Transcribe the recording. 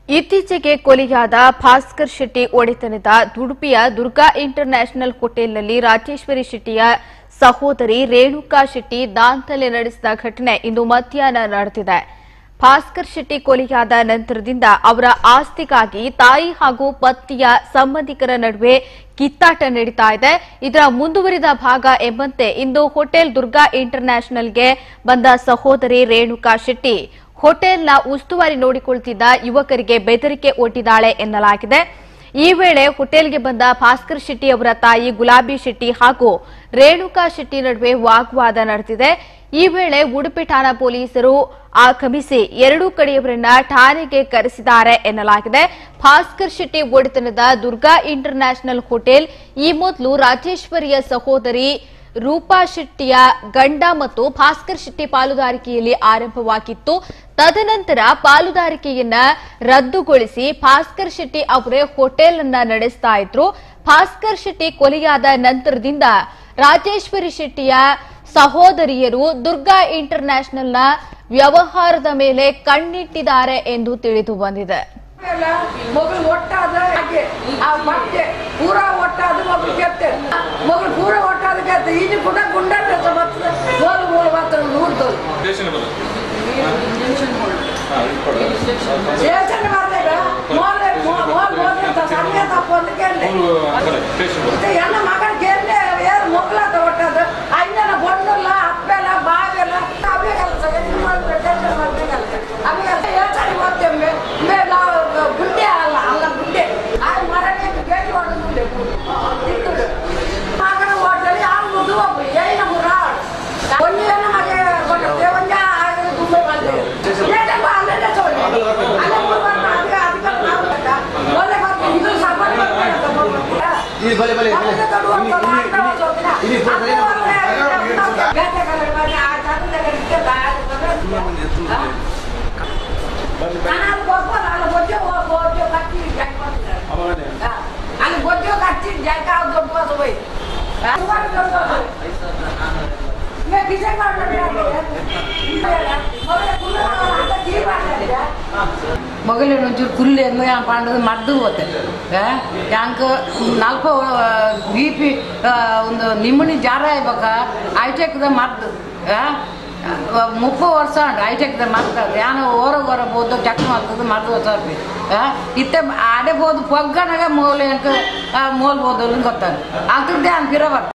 ಇತ್ತೀಚೆಗೆ ಕೊಲೆಯಾದ ಭಾಸ್ಕರ್ ಶೆಟ್ಟಿ ಒಡೆತನದ ಉಡುಪಿಯ ದುರ್ಗಾ ಇಂಟರ್ ನ್ಯಾಷನಲ್ ಹೋಟೆಲ್ನಲ್ಲಿ ರಾಜೇಶ್ವರಿ ಶೆಟ್ಟಿಯ ಸಹೋದರಿ ರೇಣುಕಾ ಶೆಟ್ಟಿ ದಾಂಧಲೆ ನಡೆಸಿದ ಘಟನೆ ಇಂದು ಮಧ್ಯಾಹ್ನ ನಡೆದಿದೆ ಭಾಸ್ಕರ್ ಶೆಟ್ಟಿ ಕೊಲೆಯಾದ ನಂತರದಿಂದ ಅವರ ಆಸ್ತಿಗಾಗಿ ತಾಯಿ ಹಾಗೂ ಪತ್ನಿಯ ಸಂಬಂಧಿಕರ ನಡುವೆ ಕಿತ್ತಾಟ ನಡೀತಾ ಇದೆ ಇದರ ಮುಂದುವರಿದ ಭಾಗ ಎಂಬಂತೆ ಇಂದು ಹೋಟೆಲ್ ದುರ್ಗಾ ಇಂಟರ್ ನ್ಯಾಷನಲ್ಗೆ ಬಂದ ಸಹೋದರಿ ರೇಣುಕಾ ಶೆಟ್ಟಿ ಹೋಟೆಲ್ನ ಉಸ್ತುವಾರಿ ನೋಡಿಕೊಳ್ತಿದ್ದ ಯುವಕರಿಗೆ ಬೆದರಿಕೆ ಒಡ್ಡಿದ್ದಾಳೆ ಎನ್ನಲಾಗಿದೆ ಈ ವೇಳೆ ಹೋಟೆಲ್ಗೆ ಬಂದ ಭಾಸ್ಕರ್ ಶೆಟ್ಟಿ ಅವರ ತಾಯಿ ಗುಲಾಬಿ ಶೆಟ್ಟಿ ಹಾಗೂ ರೇಣುಕಾ ಶೆಟ್ಟಿ ನಡುವೆ ವಾಗ್ವಾದ ನಡೆದಿದೆ ಈ ವೇಳೆ ಉಡುಪಿ ಠಾಣಾ ಪೊಲೀಸರು ಆಗಮಿಸಿ ಎರಡೂ ಕಡೆಯವರನ್ನ ಠಾಣೆಗೆ ಕರೆಸಿದ್ದಾರೆ ಎನ್ನಲಾಗಿದೆ ಭಾಸ್ಕರ್ ಶೆಟ್ಟಿ ಒಡೆತನದ ದುರ್ಗಾ ಇಂಟರ್ ನ್ಯಾಷನಲ್ ಹೋಟೆಲ್ ಈ ಮೊದಲು ರಾಜೇಶ್ವರಿಯ ಸಹೋದರಿ ರೂಪಾ ಶೆಟ್ಟಿಯ ಗಂಡ ಮತ್ತು ಭಾಸ್ಕರ್ ಶೆಟ್ಟಿ ಪಾಲುದಾರಿಕೆಯಲ್ಲಿ ಆರಂಭವಾಗಿತ್ತು ತದನಂತರ ಪಾಲುದಾರಿಕೆಯನ್ನ ರದ್ದುಗೊಳಿಸಿ ಭಾಸ್ಕರ್ ಶೆಟ್ಟಿ ಅವರೇ ಹೋಟೆಲ್ ಅನ್ನ ನಡೆಸ್ತಾ ಇದ್ರು ಭಾಸ್ಕರ್ ಶೆಟ್ಟಿ ಕೊಲೆಯಾದ ನಂತರದಿಂದ ರಾಜೇಶ್ವರಿ ಶೆಟ್ಟಿಯ ಸಹೋದರಿಯರು ದುರ್ಗಾ ಇಂಟರ್ ನ್ಯಾಷನಲ್ನ ವ್ಯವಹಾರದ ಮೇಲೆ ಕಣ್ಣಿಟ್ಟಿದ್ದಾರೆ ಎಂದು ತಿಳಿದು ಬಂದಿದೆ ಎಲ್ಲ ಮಗಳು ಒಟ್ಟಾದ ಹಾಗೆ ಆ ಮತ್ತೆ ಪೂರ ಒಟ್ಟಾದ ಮಗಳು ಗೆತ್ತೆ ಮಗಳು ಪೂರ ಒಟ್ಟಾದ ಗೆತ್ತೆ ಇದು ಕೂಡ ಗುಂಡಾಟ ಬರ್ತದೆ ಗೋಲು ಗೋಲು ಮಾತ್ರ ನೋಡ್ತದೆ ಸ್ಟೇಷನ್ ಬಲ್ಲ ಹಾಂ ಇದು ಕೊಡು ಸ್ಟೇಷನ್ ಮಾಡಿದಾಗ ಮೋಲ್ ಮೋಲ್ ಮೋಲ್ ಅಂತ ಸಮಯ ತಪ್ಪು ಅಂತ ಕೇಳಿದೆ ಮೂರು ಬಲ್ಲ ಸ್ಟೇಷನ್ ಬಲ್ಲ ಮತ್ತೆ ಎಲ್ಲ ಮಗಳ ಕೇಳಿದೆ ಯಾರು ಮಗಳಾದ ಒಟ್ಟಾದ ಅಣ್ಣನ ಬಣ್ಣಲ್ಲ ಅಪ್ಪೆಲ್ಲ ಬಾವೆಲ್ಲ ಅವೇ ಕೆಲಸ ಏನು ಮಾಡ್ಬೇಕು ಟೆನ್ಷನ್ ಮಾಡ್ಬೇಕಲ್ಲ ಅವೆಲ್ಲ ಹೇಳ್ತಾರೆ ಓದ್ತೇವೆ ಮೇ ನಾವು ಗುಡ್ಡೆ ಅಲ್ಲ ಅಲ್ಲ ಗುಡ್ಡೆ ಆ ಮರನೇ ಗೇಟ್ ಹೊಡೆದುಂಡೆ ಇತ್ತು ಮಗನ ಹೋಟೆಲ್ ಯಾವ ಮುದು ಏನ ಮುರಾಡ್ ಒಂದು ಏನ ಮಗೆ ಕೊಟ್ಟೆ ಒಂದ ಆಗಲಿ ತುಂಬೆ ಬಂದೆ ಏನ ಅಲ್ಲೇ ತೋರಿ ಅಲ್ಲೇ ಮುರ್ಬಾರ್ದು ಅದಕ್ಕೆ ಅದಕ್ಕೆ ನಾವು ಒಳ್ಳೆ ಬರ್ತೀವಿ ಇದು ಸಂಬಂಧ ಇಲ್ಲಿ ಬಲೆ ಬಲೆ ಬಲೆ ಇಲ್ಲಿ ಇಲ್ಲಿ ಬಲೆ ಅಲ್ಲಿ ಬೊಜ್ಜು ಕಚ್ಚಿ ಜಾಗ ದೊಡ್ಡ ಹೋಯ್ ಮಗಲೇ ಒಂಚೂರು ಕುಲ್ಲೆ ಪಾಂಡದು ಮದ್ದು ಹೋತೆ ಯಾಂಕ ನಾಲ್ಕು ಬಿ ಪಿ ಒಂದು ನಿಮ್ಮನಿ ಜಾರ ಇವಾಗ ಐಟೆಕ್ದ ಮದ್ದು ಮುಪ್ಪ ವರ್ಷ ಉಂಟು ಐಟೆಕ್ದ ಮದ್ದು ಯಾನು ಓರ ಓರ ಬೋದು ಚಕ್ ಮಾಡ್ತದೆ ಮದ್ದು ವರ್ಷ ಇತ್ತೆ ಆಡೆ ಬೋದು ಪೊಗ್ಗನಾಗ ಮೂಲೆ ಮೂಲ್ ಬೋದು ಗೊತ್ತಾಗ ಆಗ್ತದೆ ಅಂತ ಪಿರಬಾರ್ದು